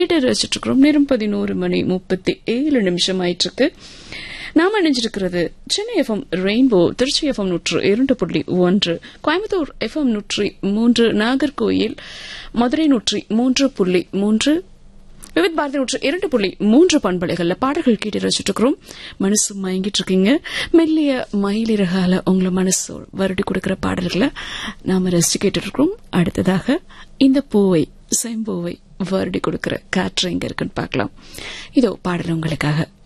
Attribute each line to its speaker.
Speaker 1: கேட்டு ரசிச்சுட்டு இருக்கிறோம் நேரம் பதினோரு மணி முப்பத்தி ஏழு நிமிஷம் ஆயிட்டு இருக்கு நாம இணைஞ்சிருக்கிறது Chennai FM rainbow Tiruchi FM நூற்று இரண்டு புள்ளி ஒன்று கோயம்புத்தூர் எஃப்எம் நூற்றி மூன்று நாகர்கோயில் மதுரை நூற்றி மூன்று புள்ளி மூன்று விவித் பாரதி நூற்று இரண்டு புள்ளி மூன்று பண்பலைகள்ல பாடல்கள் கேட்டு ரசிச்சுட்டு இருக்கிறோம் மனசு மயங்கிட்டு இருக்கீங்க மெல்லிய மயிலிறகால உங்களை மனசு வருடி கொடுக்கிற பாடல்களை நாம ரசிச்சு கேட்டு இருக்கிறோம் அடுத்ததாக இந்த பூவை செம்பூவை வருடி கொடுக்கிற காற்று எங்க இருக்குன்னு பார்க்கலாம் இதோ பாடல் உங்களுக்காக